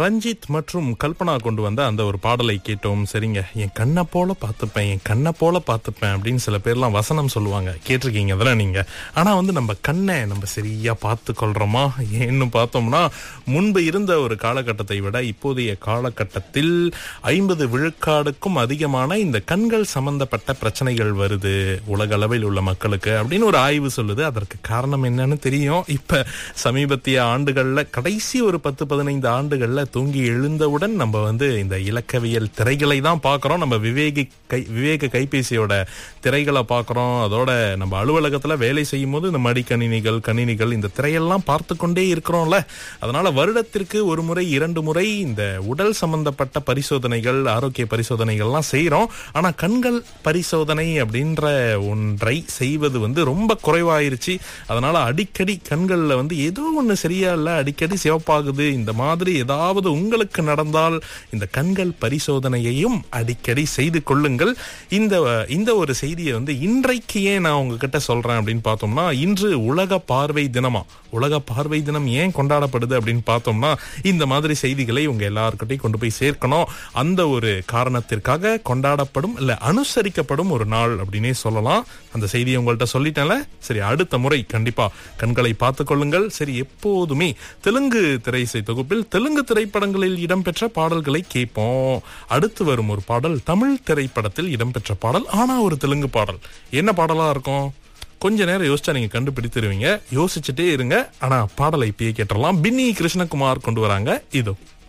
ரஞ்சித் மற்றும் கல்பனா கொண்டு வந்த அந்த ஒரு பாடலை கேட்டோம் சரிங்க என் கண்ணை போல பார்த்துப்பேன் என் கண்ணை போல பார்த்துப்பேன் அப்படின்னு சில பேர்லாம் வசனம் சொல்லுவாங்க கேட்டிருக்கீங்க அதெல்லாம் நீங்க ஆனா வந்து நம்ம கண்ணை நம்ம சரியா பார்த்து கொள்றோமா ஏன்னு பார்த்தோம்னா முன்பு இருந்த ஒரு காலகட்டத்தை விட இப்போதைய காலகட்டத்தில் ஐம்பது விழுக்காடுக்கும் அதிகமான இந்த கண்கள் சம்பந்தப்பட்ட பிரச்சனைகள் வருது உலக அளவில் உள்ள மக்களுக்கு அப்படின்னு ஒரு ஆய்வு சொல்லுது அதற்கு காரணம் என்னன்னு தெரியும் இப்ப சமீபத்திய ஆண்டுகள்ல கடைசி ஒரு பத்து பதினைந்து ஆண்டுகள்ல தூங்கி எழுந்தவுடன் நம்ம வந்து இந்த இலக்கவியல் திரைகளை தான் பார்க்கறோம் நம்ம விவேகி கை விவேக கைபேசியோட திரைகளை பார்க்கறோம் அதோட நம்ம அலுவலகத்துல வேலை செய்யும் போது இந்த மடிக்கணினிகள் கணினிகள் இந்த திரையெல்லாம் பார்த்து கொண்டே இருக்கிறோம்ல அதனால வருடத்திற்கு ஒரு முறை இரண்டு முறை இந்த உடல் சம்பந்தப்பட்ட பரிசோதனைகள் ஆரோக்கிய பரிசோதனைகள்லாம் செய்றோம் ஆனா கண்கள் பரிசோதனை அப்படின்ற ஒன்றை செய்வது வந்து ரொம்ப குறைவாயிருச்சு அதனால அடிக்கடி கண்கள்ல வந்து ஏதோ ஒண்ணு சரியா இல்ல அடிக்கடி சிவப்பாகுது இந்த மாதிரி ஏதாவது உங்களுக்கு நடந்தால் இந்த கண்கள் பரிசோதனையையும் அடிக்கடி செய்து கொள்ளுங்கள் இந்த இந்த ஒரு செய்தியை வந்து இன்றைக்கு ஏன் நான் உங்ககிட்ட சொல்றேன் அப்படின்னு பார்த்தோம்னா இன்று உலக பார்வை தினமா உலக பார்வை தினம் ஏன் கொண்டாடப்படுது அப்படின்னு பார்த்தோம்னா இந்த மாதிரி செய்திகளை உங்க எல்லாருக்கிட்டையும் கொண்டு போய் சேர்க்கணும் அந்த ஒரு காரணத்திற்காக கொண்டாடப்படும் இல்ல அனுசரிக்கப்படும் ஒரு நாள் அப்படின்னே சொல்லலாம் அந்த செய்தியை உங்கள்கிட்ட சொல்லிட்டேன்ல சரி அடுத்த முறை கண்டிப்பா கண்களை பார்த்து கொள்ளுங்கள் சரி எப்போதுமே தெலுங்கு திரைசை தொகுப்பில் தெலுங்கு திரைப்படங்களில் இடம்பெற்ற பாடல்களை கேட்போம் அடுத்து வரும் ஒரு பாடல் தமிழ் திரைப்படத்தில் இடம்பெற்ற பாடல் ஆனா ஒரு தெலுங்கு பாடல் என்ன பாடலா இருக்கும் கொஞ்ச நேரம் யோசிச்சா நீங்க கண்டுபிடித்திருவீங்க யோசிச்சுட்டே இருங்க ஆனா பாடலை இப்பயே கேட்டுறலாம் பின்னி கிருஷ்ணகுமார் கொண்டு வராங்க இதோ